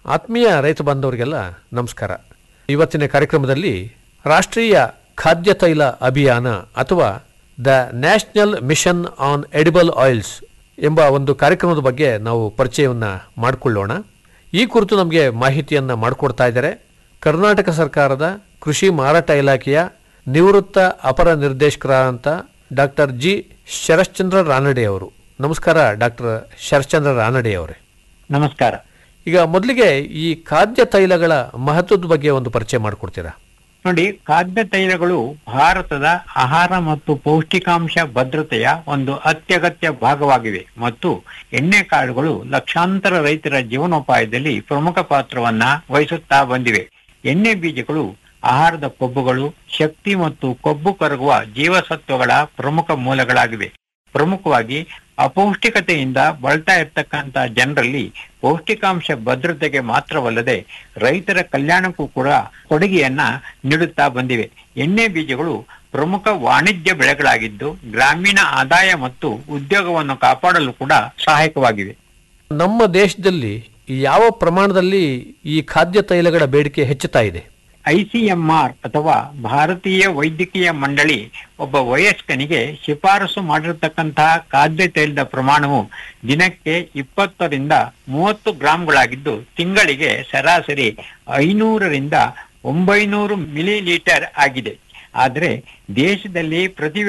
ಆತ್ಮೀಯ ರೈತ ಬಾಂಧವರಿಗೆಲ್ಲ ನಮಸ್ಕಾರ ಇವತ್ತಿನ ಕಾರ್ಯಕ್ರಮದಲ್ಲಿ ರಾಷ್ಟ್ರೀಯ ಖಾದ್ಯ ತೈಲ ಅಭಿಯಾನ ಅಥವಾ the national mission on edible oils ಎಂಬ ಒಂದು ಕಾರ್ಯಕ್ರಮದ ಬಗ್ಗೆ ನಾವು ಪರಿಚಯವನ್ನು ಮಾಡಿಕೊಳ್ಳೋಣ ಈ ಕುರಿತು ನಮಗೆ ಮಾಹಿತಿಯನ್ನು ಮಾಡಿಕೊಡ್ತಾ ಇದ್ದಾರೆ ಕರ್ನಾಟಕ ಸರ್ಕಾರದ ಕೃಷಿ ಮಾರಾಟ ಇಲಾಖೆಯ ನಿವೃತ್ತ ಅಪರ ನಿರ್ದೇಶಕರಾದಂಥ ಡಾಕ್ಟರ್ ಜಿ ಶರಶ್ಚಂದ್ರ ರಾನಡೆ ಅವರು ನಮಸ್ಕಾರ ಡಾಕ್ಟರ್ ಶರಶ್ಚಂದ್ರ ರಾನಡೆ ಅವರೇ ನಮಸ್ಕಾರ ಈಗ ಮೊದಲಿಗೆ ಈ ಖಾದ್ಯ ತೈಲಗಳ ಮಹತ್ವದ ಬಗ್ಗೆ ಒಂದು ಪರಿಚಯ ಮಾಡಿಕೊಡ್ತೀರಾ ನೋಡಿ ಖಾದ್ಯ ತೈಲಗಳು ಭಾರತದ ಆಹಾರ ಮತ್ತು ಪೌಷ್ಟಿಕಾಂಶ ಭದ್ರತೆಯ ಒಂದು ಅತ್ಯಗತ್ಯ ಭಾಗವಾಗಿವೆ ಮತ್ತು ಎಣ್ಣೆ ಕಾಳುಗಳು ಲಕ್ಷಾಂತರ ರೈತರ ಜೀವನೋಪಾಯದಲ್ಲಿ ಪ್ರಮುಖ ಪಾತ್ರವನ್ನ ವಹಿಸುತ್ತಾ ಬಂದಿವೆ ಎಣ್ಣೆ ಬೀಜಗಳು ಆಹಾರದ ಕೊಬ್ಬುಗಳು ಶಕ್ತಿ ಮತ್ತು ಕೊಬ್ಬು ಕರಗುವ ಜೀವಸತ್ವಗಳ ಪ್ರಮುಖ ಮೂಲಗಳಾಗಿವೆ ಪ್ರಮುಖವಾಗಿ ಅಪೌಷ್ಟಿಕತೆಯಿಂದ ಬಳಲ್ತಾ ಇರ್ತಕ್ಕಂತ ಜನರಲ್ಲಿ ಪೌಷ್ಟಿಕಾಂಶ ಭದ್ರತೆಗೆ ಮಾತ್ರವಲ್ಲದೆ ರೈತರ ಕಲ್ಯಾಣಕ್ಕೂ ಕೂಡ ಕೊಡುಗೆಯನ್ನ ನೀಡುತ್ತಾ ಬಂದಿವೆ ಎಣ್ಣೆ ಬೀಜಗಳು ಪ್ರಮುಖ ವಾಣಿಜ್ಯ ಬೆಳೆಗಳಾಗಿದ್ದು ಗ್ರಾಮೀಣ ಆದಾಯ ಮತ್ತು ಉದ್ಯೋಗವನ್ನು ಕಾಪಾಡಲು ಕೂಡ ಸಹಾಯಕವಾಗಿವೆ ನಮ್ಮ ದೇಶದಲ್ಲಿ ಯಾವ ಪ್ರಮಾಣದಲ್ಲಿ ಈ ಖಾದ್ಯ ತೈಲಗಳ ಬೇಡಿಕೆ ಹೆಚ್ಚುತ್ತಾ ಇದೆ ಐಸಿಎಂಆರ್ ಅಥವಾ ಭಾರತೀಯ ವೈದ್ಯಕೀಯ ಮಂಡಳಿ ಒಬ್ಬ ವಯಸ್ಕನಿಗೆ ಶಿಫಾರಸು ಮಾಡಿರತಕ್ಕಂತಹ ಖಾದ್ಯ ತೈಲದ ಪ್ರಮಾಣವು ದಿನಕ್ಕೆ ಇಪ್ಪತ್ತರಿಂದ ಮೂವತ್ತು ಗ್ರಾಂಗಳಾಗಿದ್ದು ತಿಂಗಳಿಗೆ ಸರಾಸರಿ ಐನೂರರಿಂದ ಒಂಬೈನೂರು ಮಿಲಿ ಲೀಟರ್ ಆಗಿದೆ ಆದರೆ ದೇಶದಲ್ಲಿ ಪ್ರತಿ